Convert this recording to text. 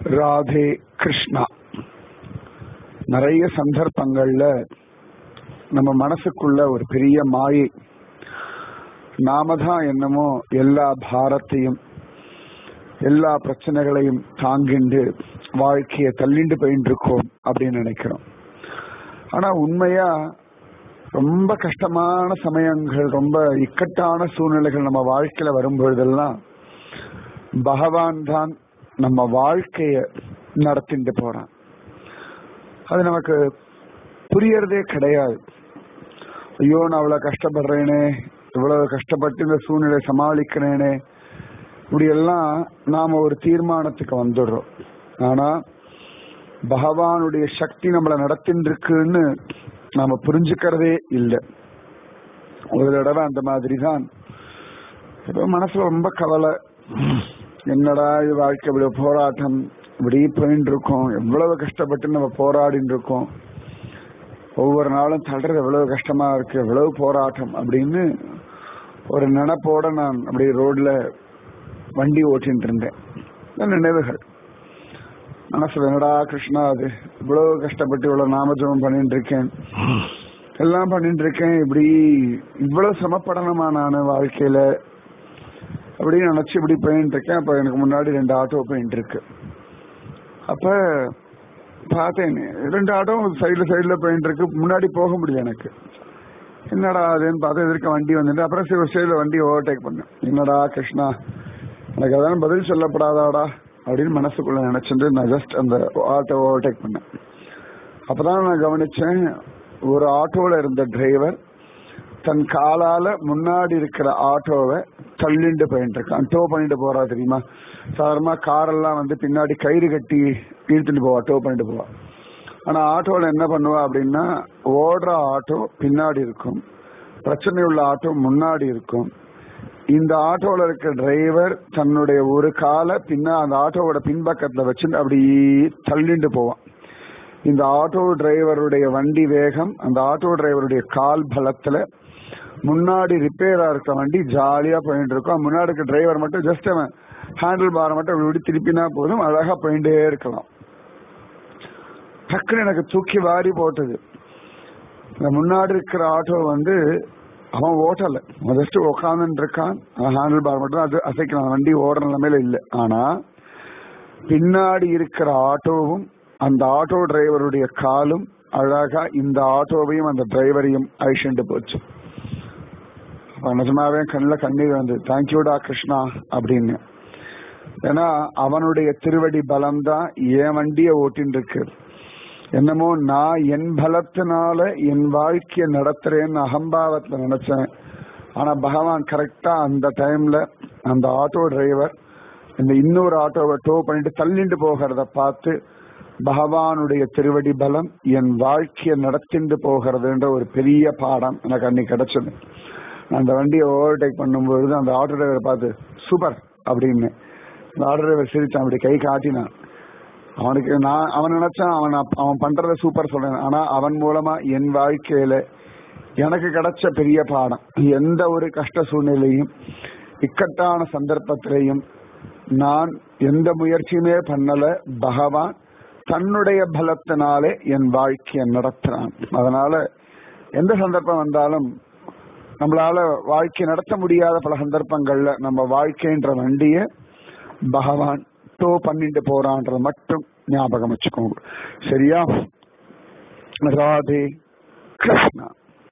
ராதே கிருஷ்ணா நிறைய சந்தர்ப்பங்கள்ல நம்ம மனசுக்குள்ள ஒரு பெரிய மாயை நாம தான் என்னமோ எல்லா பாரத்தையும் எல்லா பிரச்சனைகளையும் தாங்கிண்டு வாழ்க்கையை தள்ளிண்டு போயிட்டு இருக்கோம் அப்படின்னு நினைக்கிறோம் ஆனா உண்மையா ரொம்ப கஷ்டமான சமயங்கள் ரொம்ப இக்கட்டான சூழ்நிலைகள் நம்ம வாழ்க்கையில வரும்பொழுதெல்லாம் பகவான் தான் நம்ம வாழ்க்கைய நடத்திட்டு போறான் அது நமக்கு புரியறதே கிடையாது ஐயோ நான் அவ்வளவு கஷ்டப்படுறேனே இவ்வளவு கஷ்டப்பட்டு இந்த சூழ்நிலை சமாளிக்கிறேனே இப்படி எல்லாம் நாம ஒரு தீர்மானத்துக்கு வந்துடுறோம் ஆனா பகவானுடைய சக்தி நம்மளை நடத்தின்னு இருக்குன்னு நாம புரிஞ்சுக்கிறதே இல்லை ஒரு தடவை அந்த மாதிரி தான் இப்போ மனசுல ரொம்ப கவலை என்னடா இது வாழ்க்கை இவ்வளவு போராட்டம் இப்படி போயின்னு இருக்கோம் எவ்வளவு கஷ்டப்பட்டு நம்ம போராடின்னு இருக்கோம் ஒவ்வொரு நாளும் தள்ளுறது எவ்வளவு கஷ்டமா இருக்கு எவ்வளவு போராட்டம் அப்படின்னு ஒரு நினப்போட நான் அப்படி ரோட்ல வண்டி ஓட்டின்னு இருந்தேன் நினைவுகள் மனசுல என்னடா கிருஷ்ணா அது இவ்வளவு கஷ்டப்பட்டு இவ்வளவு நாமஜபம் பண்ணிட்டு இருக்கேன் எல்லாம் பண்ணிட்டு இருக்கேன் இப்படி இவ்வளவு சிரமப்படணுமா நான் வாழ்க்கையில அப்படின்னு நினைச்சு இப்படி போயிட்டு இருக்கேன் அப்ப எனக்கு முன்னாடி ரெண்டு ஆட்டோ போயிட்டு இருக்கு அப்ப பார்த்தேன் ரெண்டு ஆட்டோ சைடுல சைடுல போயிட்டு இருக்கு முன்னாடி போக முடியல எனக்கு என்னடா அதுன்னு பார்த்து எதிர்க்க வண்டி வந்துட்டு அப்புறம் சரி ஒரு சைடுல வண்டி ஓவர்டேக் பண்ணேன் என்னடா கிருஷ்ணா எனக்கு அதான் பதில் சொல்லப்படாதாடா அப்படின்னு மனசுக்குள்ள நினைச்சிட்டு நான் ஜஸ்ட் அந்த ஆட்டோ ஓவர்டேக் பண்ணேன் அப்பதான் நான் கவனிச்சேன் ஒரு ஆட்டோல இருந்த டிரைவர் தன் காலால முன்னாடி இருக்கிற ஆட்டோவை தள்ளிண்டு போயிட்டு இருக்கான் டோ பண்ணிட்டு போறா தெரியுமா சாதாரணமா காரெல்லாம் வந்து பின்னாடி கயிறு கட்டி இழுத்துட்டு போவா டோ பண்ணிட்டு போவா ஆனா ஆட்டோல என்ன பண்ணுவா அப்படின்னா ஓடுற ஆட்டோ பின்னாடி இருக்கும் பிரச்சனை உள்ள ஆட்டோ முன்னாடி இருக்கும் இந்த ஆட்டோல இருக்க டிரைவர் தன்னுடைய ஒரு காலை பின்னா அந்த ஆட்டோவோட பின்பக்கத்துல வச்சு அப்படி தள்ளிண்டு போவான் இந்த ஆட்டோ டிரைவருடைய வண்டி வேகம் அந்த ஆட்டோ டிரைவருடைய கால் பலத்துல முன்னாடி ரிப்பேரா இருக்க வண்டி ஜாலியா போயிட்டு இருக்கும் முன்னாடி இருக்க டிரைவர் மட்டும் ஜஸ்ட் அவன் ஹேண்டில் பாரை மட்டும் விடி திருப்பினா போதும் அழகா போயிட்டே இருக்கலாம் டக்குன்னு எனக்கு தூக்கி வாரி போட்டது இந்த முன்னாடி இருக்கிற ஆட்டோ வந்து அவன் ஓட்டல அவன் ஜஸ்ட் உட்காந்துட்டு இருக்கான் அவன் ஹேண்டில் பார் மட்டும் அது அசைக்கலாம் வண்டி ஓடுற நிலைமையில இல்லை ஆனா பின்னாடி இருக்கிற ஆட்டோவும் அந்த ஆட்டோ டிரைவருடைய காலும் அழகா இந்த ஆட்டோவையும் அந்த டிரைவரையும் அழிச்சுட்டு போச்சு நிஜமாவே கண்ணில் கண்ணீர் வந்து தேங்க்யூடா கிருஷ்ணா அப்படின்னு ஏன்னா அவனுடைய திருவடி பலம் தான் என் வண்டியை ஓட்டின்னு இருக்கு என்னமோ நான் என் பலத்தினால என் வாழ்க்கையை நடத்துறேன்னு அகம்பாவத்துல நினைச்சேன் ஆனா பகவான் கரெக்டா அந்த டைம்ல அந்த ஆட்டோ டிரைவர் இந்த இன்னொரு ஆட்டோவை டோ பண்ணிட்டு தள்ளிட்டு போகிறத பார்த்து பகவானுடைய திருவடி பலம் என் வாழ்க்கையை நடத்திண்டு போகிறதுன்ற ஒரு பெரிய பாடம் எனக்கு அன்னைக்கு கிடைச்சது அந்த வண்டியை ஓவர்டேக் பண்ணும்பொழுது அந்த ஆட்டோ டிரைவர் பார்த்து சூப்பர் அப்படின்னு அந்த ஆட்டோ டிரைவர் சிரிச்சான் அப்படி கை காட்டினான் அவனுக்கு நான் அவன் நினைச்சான் அவன் அவன் பண்றத சூப்பர் சொல்றேன் ஆனா அவன் மூலமா என் வாழ்க்கையில எனக்கு கிடைச்ச பெரிய பாடம் எந்த ஒரு கஷ்ட சூழ்நிலையும் இக்கட்டான சந்தர்ப்பத்திலையும் நான் எந்த முயற்சியுமே பண்ணல பகவான் தன்னுடைய பலத்தினாலே என் வாழ்க்கையை நடத்துறான் அதனால எந்த சந்தர்ப்பம் வந்தாலும் நம்மளால வாழ்க்கை நடத்த முடியாத பல சந்தர்ப்பங்கள்ல நம்ம வாழ்க்கைன்ற வண்டிய பகவான் டோ பண்ணிட்டு போறான்றது மட்டும் ஞாபகம் வச்சுக்கோங்க சரியா ராதே கிருஷ்ணா